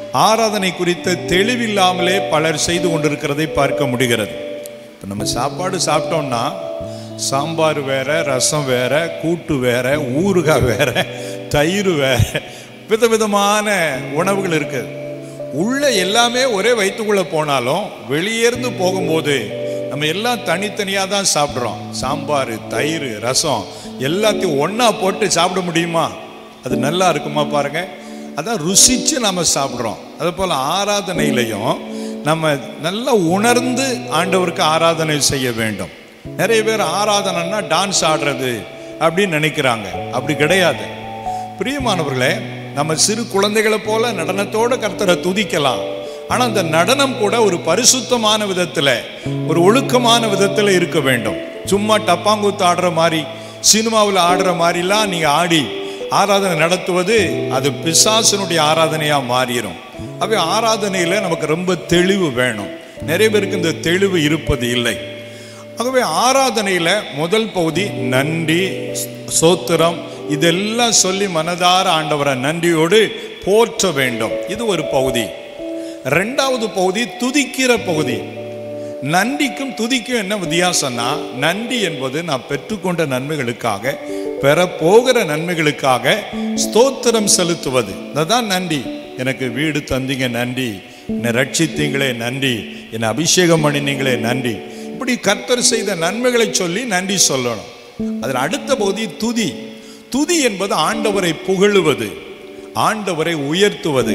ஆராதனை குறித்த தெளிவில்லாமலே பலர் செய்து கொண்டிருக்கிறதை பார்க்க முடிகிறது இப்போ நம்ம சாப்பாடு சாப்பிட்டோம்னா சாம்பார் வேற ரசம் வேற கூட்டு வேற ஊறுகாய் வேற தயிர் வேற விதவிதமான உணவுகள் இருக்குது உள்ள எல்லாமே ஒரே வயிற்றுக்குள்ள போனாலும் வெளியேருந்து போகும்போது நம்ம எல்லாம் தனித்தனியாக தான் சாப்பிட்றோம் சாம்பார் தயிர் ரசம் எல்லாத்தையும் ஒன்றா போட்டு சாப்பிட முடியுமா அது நல்லா இருக்குமா பாருங்க அதான் ருசிச்சு நம்ம சாப்பிட்றோம் அது போல் ஆராதனையிலையும் நம்ம நல்லா உணர்ந்து ஆண்டவருக்கு ஆராதனை செய்ய வேண்டும் நிறைய பேர் ஆராதனைன்னா டான்ஸ் ஆடுறது அப்படின்னு நினைக்கிறாங்க அப்படி கிடையாது பிரியமானவர்களே நம்ம சிறு குழந்தைகளை போல நடனத்தோட கர்த்தரை துதிக்கலாம் ஆனா அந்த நடனம் கூட ஒரு பரிசுத்தமான விதத்துல ஒரு ஒழுக்கமான விதத்துல இருக்க வேண்டும் சும்மா டப்பாங்குத்து ஆடுற மாதிரி சினிமாவில் ஆடுற மாதிரிலாம் நீங்க ஆடி ஆராதனை நடத்துவது அது பிசாசனுடைய ஆராதனையா மாறிடும் அவை ஆராதனையில நமக்கு ரொம்ப தெளிவு வேணும் நிறைய பேருக்கு இந்த தெளிவு இருப்பது இல்லை ஆகவே ஆராதனையில முதல் பகுதி நன்றி சோத்திரம் இதெல்லாம் சொல்லி மனதார ஆண்டவரை நன்றியோடு போற்ற வேண்டும் இது ஒரு பகுதி ரெண்டாவது பகுதி துதிக்கிற பகுதி நன்றிக்கும் துதிக்கும் என்ன வித்தியாசம்னா நன்றி என்பது நான் பெற்றுக்கொண்ட நன்மைகளுக்காக பெறப்போகிற நன்மைகளுக்காக ஸ்தோத்திரம் செலுத்துவது அதுதான் நன்றி எனக்கு வீடு தந்தீங்க நன்றி என்னை ரட்சித்தீங்களே நன்றி என்னை அபிஷேகம் பண்ணினீங்களே நன்றி இப்படி கர்த்தர் செய்த நன்மைகளை சொல்லி நன்றி சொல்லணும் அதில் அடுத்த பகுதி துதி துதி என்பது ஆண்டவரை புகழுவது ஆண்டவரை உயர்த்துவது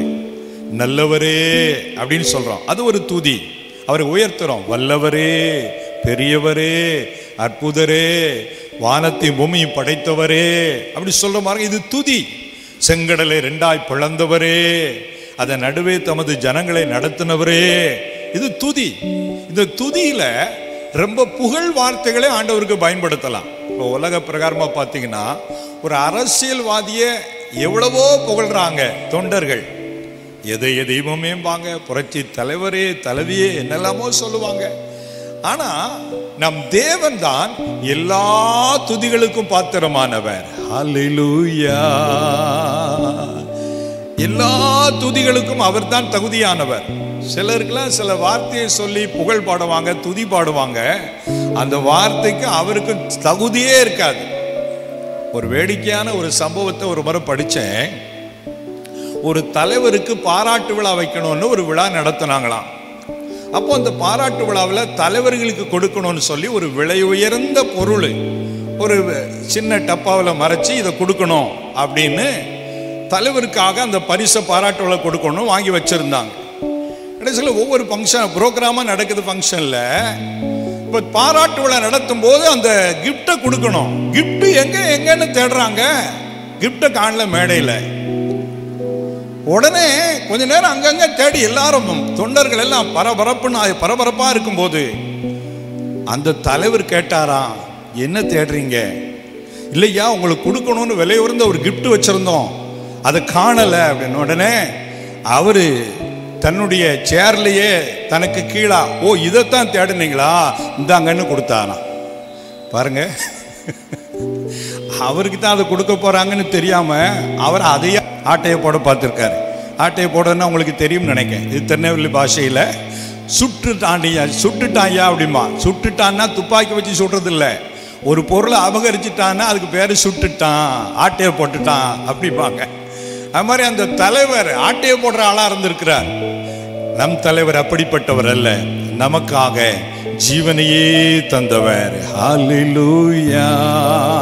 நல்லவரே அப்படின்னு சொல்றோம் அது ஒரு துதி அவரை உயர்த்துறோம் வல்லவரே பெரியவரே அற்புதரே வானத்தையும் பூமியும் படைத்தவரே அப்படி சொல்ற மாதிரி இது துதி செங்கடலை ரெண்டாய் பிளந்தவரே அதன் நடுவே தமது ஜனங்களை நடத்தினவரே இது துதி இந்த துதியில ரொம்ப புகழ் வார்த்தைகளை ஆண்டவருக்கு பயன்படுத்தலாம் இப்போ உலக பிரகாரமா பார்த்தீங்கன்னா ஒரு அரசியல்வாதியை எவ்வளவோ புகழ்றாங்க தொண்டர்கள் எதை எதையுமேம்பாங்க புரட்சி தலைவரே தலைவியே என்னெல்லாமோ சொல்லுவாங்க ஆனா நம் தேவன் தான் எல்லா துதிகளுக்கும் பாத்திரமானவர் ஹalleluya எல்லா துதிகளுக்கும் அவர்தான் தகுதியானவர் சிலருக்கெல்லாம் சில வார்த்தையை சொல்லி புகழ் பாடுவாங்க துதி பாடுவாங்க அந்த வார்த்தைக்கு அவருக்கு தகுதியே இருக்காது ஒரு வேடிக்கையான ஒரு சம்பவத்தை ஒரு முறை படிச்சேன் ஒரு தலைவருக்கு பாராட்டு விழா வைக்கணும்னு ஒரு விழா நடத்தினாங்களாம் அப்போ அந்த பாராட்டு விழாவில் தலைவர்களுக்கு கொடுக்கணும்னு சொல்லி ஒரு விலை உயர்ந்த பொருள் ஒரு சின்ன டப்பாவில் மறைச்சி இதை கொடுக்கணும் அப்படின்னு தலைவருக்காக அந்த பரிசை பாராட்டு விழா கொடுக்கணும் வாங்கி வச்சிருந்தாங்க கடைசியில் ஒவ்வொரு ஃபங்க்ஷன் ப்ரோக்ராமாக நடக்குது ஃபங்க்ஷனில் இப்போ பாராட்டு விழா நடத்தும் போது அந்த கிஃப்டை கொடுக்கணும் கிஃப்ட் எங்க எங்கன்னு தேடுறாங்க கிஃப்டை காணல மேடையில் உடனே கொஞ்ச நேரம் அங்கங்க தேடி எல்லாரும் தொண்டர்கள் எல்லாம் பரபரப்புன்னு பரபரப்பா இருக்கும்போது அந்த தலைவர் கேட்டாராம் என்ன தேடுறீங்க இல்லையா உங்களுக்கு கொடுக்கணும்னு விலை உயர்ந்த ஒரு gift வச்சிருந்தோம் அதை காணல அப்படின்னு உடனே அவரு தன்னுடைய சேர்லயே தனக்கு கீழா ஓ இதைத்தான் தேடுனீங்களா இந்தாங்கன்னு கொடுத்தாராம் பாருங்க அவருக்கு தான் அதை கொடுக்க போறாங்கன்னு தெரியாம அவர் அதையே ஆட்டையை போட பார்த்துருக்காரு ஆட்டையை போடணும்னா உங்களுக்கு தெரியும்னு நினைக்கிறேன் இது திருநெல்வேலி பாஷையில் சுட்டுட்டாண்டியா சுட்டுட்டாயா அப்படிமா சுட்டுட்டான்னா துப்பாக்கி வச்சு சுடுறது இல்ல ஒரு பொருளை அபகரிச்சுட்டான்னா அதுக்கு பேர் சுட்டுட்டான் ஆட்டையை போட்டுட்டான் அப்படிம்பாங்க அது மாதிரி அந்த தலைவர் ஆட்டையை போடுற ஆளா இருந்திருக்கிறார் நம் தலைவர் அப்படிப்பட்டவர் அல்ல நமக்காக ஜீவனையே தந்தவர் ஹalleluya